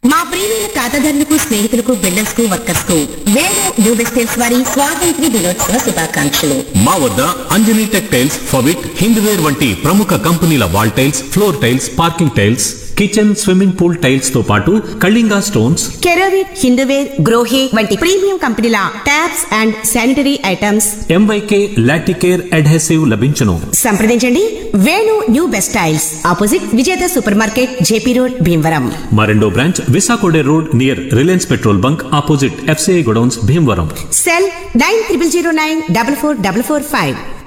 మా ప్రియమైన ఖాతాదారులకు స్నేహితులకు బిల్డర్స్ కు వర్కర్స్ కు వేణు న్యూ బెస్టైల్స్ వారి స్వాతంత్ర్య దినోత్సవ శుభాకాంక్షలు మా వద్ద అంజనీ టెక్ టైల్స్ ఫవిట్ హిందవేర్ వంటి ప్రముఖ కంపెనీల wall tiles floor tiles parking tiles kitchen swimming pool tiles తో పాటు కళింగా స్టోన్స్ కెరోవిట్ హిందవేర్ గ్రోహే వంటి ప్రీమియం కంపెనీల taps and sanitary items MYK Laticrete adhesive లభించును సంప్రదించండి Venu new best tiles opposite Vijetha supermarket JP road Bhimavaram మా రెండో బ్రాంచ్ విశాఖోడే road near Reliance petrol bunk opposite FCI godowns Bhimavaram cell nine triple zero nine double four double four five